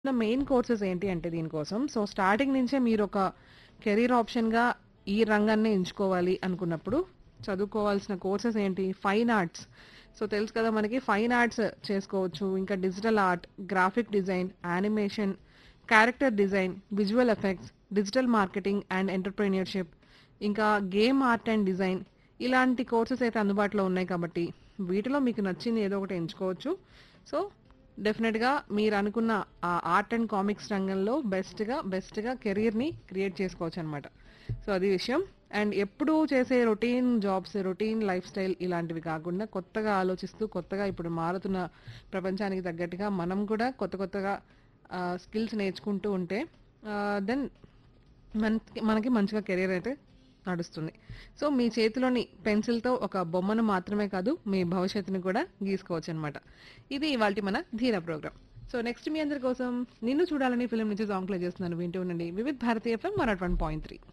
main courses ఏంటి అంటే దీనికోసం సో స్టార్టింగ్ నుంచే మీరు ఒక కెరీర్ ఆప్షన్గా ఈ రంగాన్ని ఎంచుకోవాలి అనుకున్నప్పుడు చదువుకోవాల్సిన కోర్సెస్ ఏంటి ఫైన్ ఆర్ట్స్ సో తెలుసు కదా మనకి ఫైన్ ఆర్ట్స్ చేసుకోవచ్చు ఇంకా digital art graphic design animation character design visual effects digital marketing and entrepreneurship ఇంకా గేమ్ ఆర్ట్ అండ్ డిజైన్ ఇలాంటి కోర్సెస్ అయితే అందుబాటులో ఉన్నాయి కాబట్టి వీటిలో మీకు నచ్చింది ఏదో ఒకటి ఎంచుకోవచ్చు సో డెఫినెట్గా మీరు అనుకున్న ఆ ఆర్ట్ అండ్ కామిక్స్ రంగంలో బెస్ట్గా బెస్ట్గా కెరీర్ని క్రియేట్ చేసుకోవచ్చు అనమాట సో అది విషయం అండ్ ఎప్పుడూ చేసే routine jobs routine lifestyle ఇలాంటివి కాకుండా కొత్తగా ఆలోచిస్తూ కొత్తగా ఇప్పుడు మారుతున్న ప్రపంచానికి తగ్గట్టుగా మనం కూడా కొత్త కొత్తగా స్కిల్స్ నేర్చుకుంటూ ఉంటే దెన్ మనకి మనకి మంచిగా కెరీర్ అయితే నడుస్తుంది సో మీ చేతిలోని పెన్సిల్తో ఒక బొమ్మను మాత్రమే కాదు మీ భవిష్యత్తుని కూడా గీసుకోవచ్చు అనమాట ఇది ఇవాళ మన ధీర ప్రోగ్రామ్ సో నెక్స్ట్ మీ అందరి కోసం నిన్ను చూడాలని ఫిల్మ్ నుంచి సాంగ్ ప్లే చేస్తున్నాను వింటూ ఉండండి Vividh Bharati FM one point three